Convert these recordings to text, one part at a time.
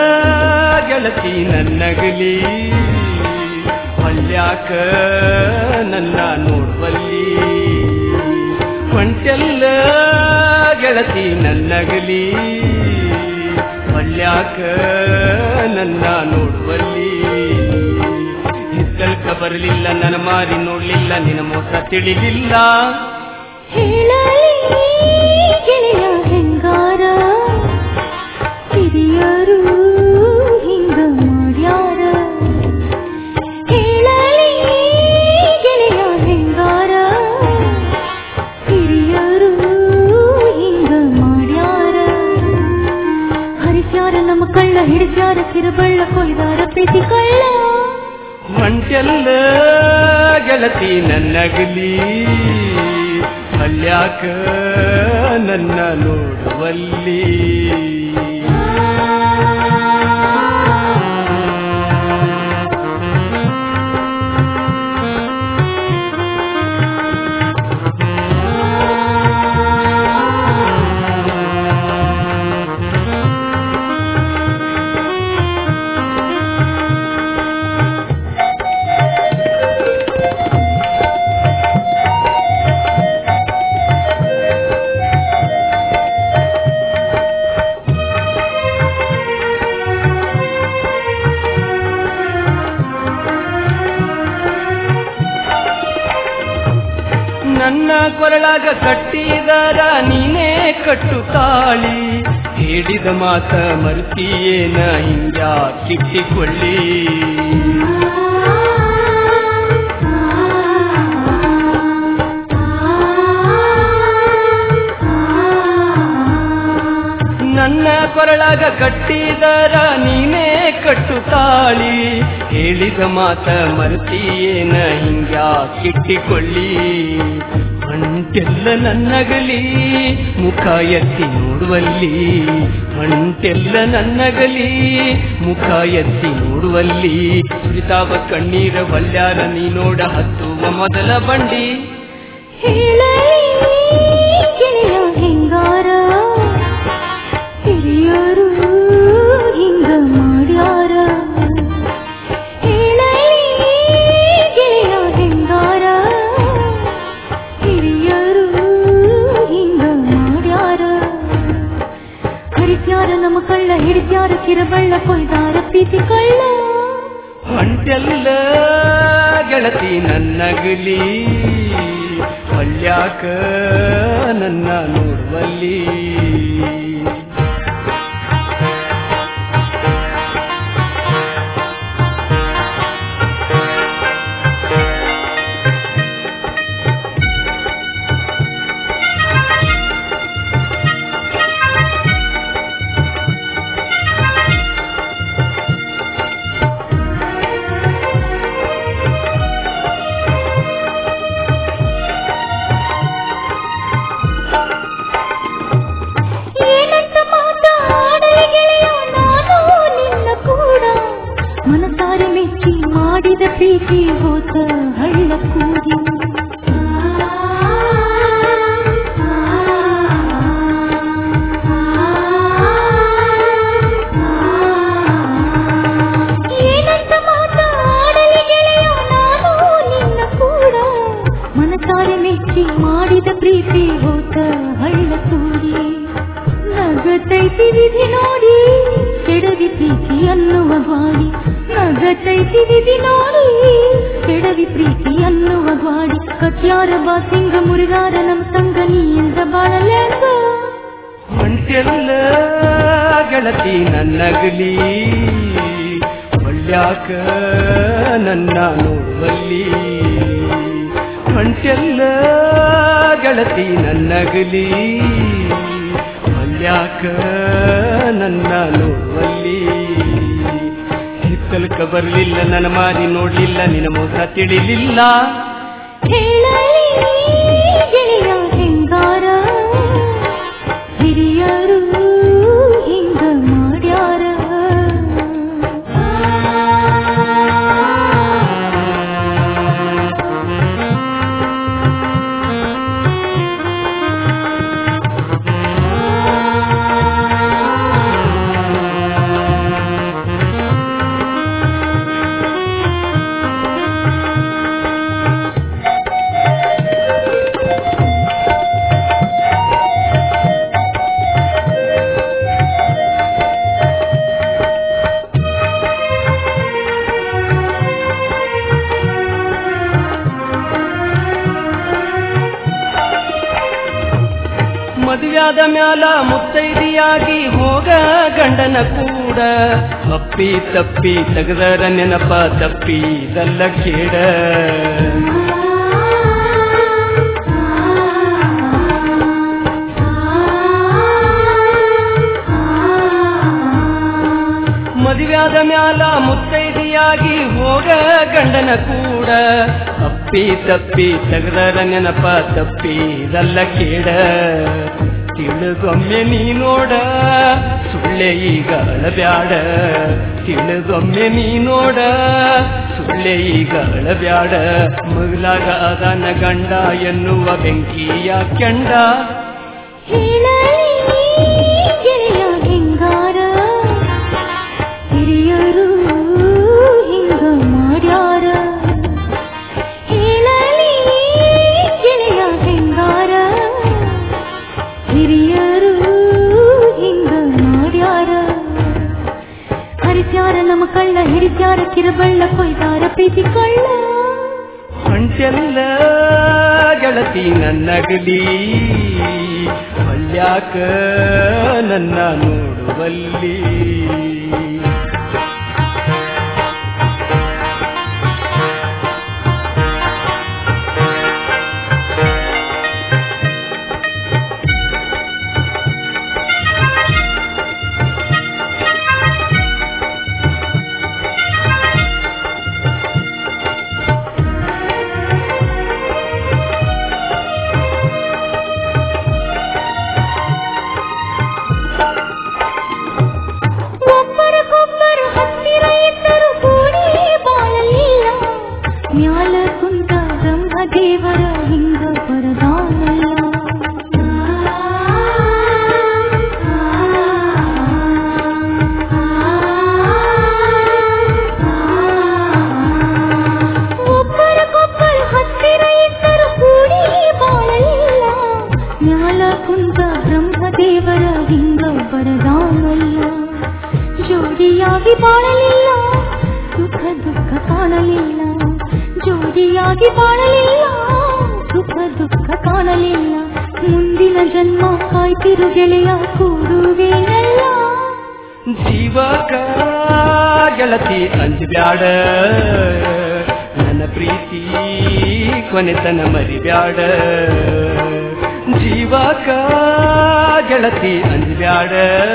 ಗೆಳತಿ ನನ್ನಗಲಿ ಹೊಲ್ಯಾಕ ನನ್ನ ನೋಡ್ಬಲ್ಲಿ ಹೊಂಟೆಲ್ಲ ಗೆಳತಿ ನನ್ನಗಲಿ ಹೊಲ್ಯಾಕ ನನ್ನ ನೋಡ್ಬಲ್ಲಿ ಹಿತ್ತಲ್ಕ ಬರಲಿಲ್ಲ ನನ್ನ ಮಾರಿ ನೋಡ್ಲಿಲ್ಲ ನಿನ್ನ ಮೋಸ ತಿಳಿಲಿಲ್ಲ ಹೇಳಲಿ ಗೆಳೆಯ ಹೆಂಗಾರ ಹಿರಿಯರು ಹಿಂಗ ಮಾಡ್ಯಾರ ಹೇಳಲಿ ಗೆಳೆಯ ಹೆಂಗಾರ ಹಿರಿಯರು ಹಿಂಗ ಮಾಡ್ಯಾರ ಹರಿಸ್ಯಾರ ನಮ್ಮ ಕಳ್ಳ ಹಿಡಿಸ್ಯಾರ ಕಿರುಬಳ್ಳ ಕೊಯ್ದಾರ ಪ್ರೀತಿ ಕಳ್ಳ ಹೊಂಟೆಲ್ಲ ಗೆಳತಿ ನನ್ನಗಲಿ ಅಲ್ಯಾಕ ನನ್ನ ನೋಡುವಲ್ಲಿ ನನ್ನ ಕೊರಳಾಗ ಕಟ್ಟಿದಾರ ನೀನೇ ಕಟ್ಟು ತಾಳಿ ಹೇಳಿದ ಮಾತ ಮರ್ತಿಯೇನ ಹಿಂಗ ಕಿಟ್ಟಿಕೊಳ್ಳಿ ನನ್ನ ಕೊರಳಾಗ ಕಟ್ಟಿದಾರ ನೀನೇ ಕಟ್ಟು ತಾಳಿ ಹೇಳಿದ ಮಾತ ಮರ್ತಿಯೇನ ಹಿಂಗ ಕಿಟ್ಟಿಕೊಳ್ಳಿ ಹೊಂಟೆಲ್ಲ ನನ್ನಗಲಿ ಮುಖ ಎತ್ತಿ ನೋಡುವಲ್ಲಿ ಹೊಂಟೆಲ್ಲ ನನ್ನಗಲಿ ಮುಖ ಎತ್ತಿ ನೋಡುವಲ್ಲಿ ಸುರಿತಾವ ಕಣ್ಣೀರ ಬಲ್ಯಾರ ನೀ ನೋಡ ಹತ್ತುವ ಮೊದಲ ಬಂಡಿ ಹೇಳಲಿ ಗೆಳೆಯ ಹೆಂಗಾರ ಹಿರಿಯರು ಹಿಂಗ ಮಾಡ್ಯಾರ ಹೇಳಲಿ ಗೆಳೆಯ ಹೆಂಗಾರ ಹಿರಿಯರು ಹಿಂಗ ಮಾಡ್ಯಾರ ಹರಿಸ್ಯಾರ ನಮ್ಮ ಕಳ್ಳ ಹಿಡಿಸ್ಯಾರ ಕಿರಬಳ್ಳ ಕೊಯ್ದಾರ ಪ್ರೀತಿ ಕಳ್ಳ ಹೊಂಟೆಲ್ಲ ಗೆಳತಿ ನನ್ನಗಲಿ ಹೊಲ್ಯಾಕ ನನ್ನ ನೋಡುವಲ್ಲಿ ಏನಂತ ಮಾತಾಡಲಿ ಗೆಳೆಯ ನಾನು ನಿನ್ನ ಕೂಡ ಮನಸಾರೆ ಮೆಚ್ಚಿ ಮಾಡಿದ ಪ್ರೀತಿ ಹೋತ ಹಳ್ಳ ಕೂಡಿ ಏನಂತ ಮಾತಾಡಲಿ ಗೆಳೆಯ ನಾನು ನಿನ್ನ ಕೂಡ ಮನಸಾರೆ ಮೆಚ್ಚಿ ಮಾಡಿದ ಪ್ರೀತಿ ಹೋತ ಹಳ್ಳ ಕೂಡಿ ನಗತೈತಿ ವಿಧಿ ನೋಡಿ ಕೆಡವಿ ಪ್ರೀತಿ ಅನ್ನುವ ಗ್ವಾಡಿ ನಗತೈತಿ ವಿಧಿ ನೋಡಿ ಕೆಡವಿ ಪ್ರೀತಿ ಅನ್ನುವ ಗ್ವಾಡಿ ಕಟ್ಯಾರ ಬಾ ಸಿಂಗ ಮುರುಗಾರ ನಮ್ ಸಂಗ ನೀಂದ ಬಾಳಲ್ಯಾಂಗ ಹೊಂಟೆಲ್ಲ ಗೆಳತಿ ನನ್ನಗಲಿ ಹೊಲ್ಯಾಕ ನನ್ನ ನೋಡುವಲ್ಲಿ ಹೊಂಟೆಲ್ಲ ಗೆಳತಿ ನನ್ನಗಲಿ ಹೊಲ್ಯಾಕ ನನ್ನ ನೋಡುವಲ್ಲಿ ಹಿತ್ತಲ್ಕ ಬರಲಿಲ್ಲ ನನ್ನ ಮಾರಿ ನೋಡ್ಲಿಲ್ಲ ನಿನ್ನ ಮೋಸ ತಿಳಿಲಿಲ್ಲ ಹೇಳಲಿ ಗೆಳೆಯ ಹೆಂಗಾರ ಹಿರಿಯರು ಹಿಂಗ ಮಾಡ್ಯಾರ ಮದುವ್ಯಾದ ಮ್ಯಾಲ ಮುತ್ತೈದಿಯಾಗಿ ಹೋಗ ಗಂಡನ ಕೂಡ ಅಪ್ಪಿ ತಪ್ಪಿ ತೆಗದರ ನೆನಪ ತಪ್ಪಿ ಇದಲ್ಲ ಕೇಡ ಮದುವ್ಯಾದ ಮ್ಯಾಲ ಮುತ್ತೈದಿಯಾಗಿ ಹೋಗ ಗಂಡನ ಕೂಡ ಅಪ್ಪಿ ತಪ್ಪಿ ತೆಗದರ ನೆನಪ ತಪ್ಪಿ ಇದಲ್ಲ ಕೇಡ ತಿಳಿದೊಮ್ಮೆ ನೀ ನೋಡ ಸುಳ್ಳೆ ಈಗ ಅಳಬ್ಯಾಡ ತಿಳಿದೊಮ್ಮೆ ನೀ ನೋಡ ಸುಳ್ಳೆ ಈಗ ಅಳಬ್ಯಾಡ ಮಗಲಾಗ ಅದನ ಗಂಡ ಎನ್ನುವ ಬೆಂಕಿಯ ಕೆಂಡ ಹೇಳಲಿ ಗೆಳೆಯ ಹಿಂಗಾರ ಹಿರಿಯರು ಹಿಂಗ ಮಾಡ್ಯಾರ ಹೇಳಲಿ ಗೆಳೆಯ ಹಿಂಗಾರ ಹಿರಿಯರು ಹಿಂಗ ಮಾಡ್ಯಾರ ಹರಿಸ್ಯಾರ ನಮ್ಮ ಕಳ್ಳ ಹಿಡಿಸ್ಯಾರ ಕಿರಬಳ್ಳ ಕೊಯ್ದಾರ ಪ್ರೀತಿ ಕಳ್ಳ ಹೊಂಟೆಲ್ಲ ಗೆಳತಿ ನನ್ನಗಲಿ ಮಲ್ಯಾಕ ನನ್ನ ನೋಡುವಲ್ಲಿ ಒಬ್ಬರಿಗೊಬ್ಬರು ಹತ್ತಿರ ಇದ್ದರು ಕೂಡಿ ಬಾಳಲಿಲ್ಲ ಮ್ಯಾಲ ಕುಂತ ಬ್ರಹ್ಮದೇವರ ಹಿಂಗ ಬರದಾನಲ್ಲ ಒಬ್ಬರಿಗೊಬ್ಬರು ಹತ್ತಿರ ಇದ್ದರು ಕೂಡಿ ಬಾಳಲಿಲ್ಲ ಮ್ಯಾಲ ಕುಂತ ಬ್ರಹ್ಮದೇವರ ಹಿಂಗ ಬರದಾನಲ್ಲ ಜೋಡಿಯಾಗಿ ಬಾಳಲಿಲ್ಲ ಸುಖ ದುಃಖ ಕಾಣಲಿಲ್ಲ ಜೋಡಿಯಾಗಿ ಬಾಳಲಿಲ್ಲ ಸುಖ ದುಃಖ ಕಾಣಲಿಲ್ಲ ಮುಂದಿನ ಜನ್ಮ ಕಾಯ್ತಿರು ಗೆಳೆಯ ಕೂಡುವೇನಲ್ಲ ಜೀವಕ ಗೆಳತಿ ಅಂಜಬ್ಯಾಡ ನನ್ನ ಪ್ರೀತಿ ಕೊನೆತನ ಮರಿಬ್ಯಾಡ ಜೀವಕ ಗೆಳತಿ ಅಂಜಬ್ಯಾಡ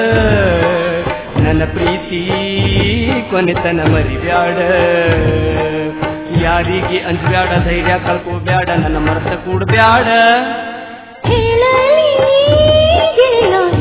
ನನ್ನ ಪ್ರೀತಿ ಕೊನೆತನ ಮರಿಬ್ಯಾಡ ಯಾರಿಗೆ ಅಂಜಬ್ಯಾಡ ಧೈರ್ಯ ಕಳ್ಕೋಬ್ಯಾಡ ನನ್ನ ಮನಸ್ಸ ಕೂಡ್ಬ್ಯಾಡ ಹೇಳಲಿ ಗೆಳೆಯ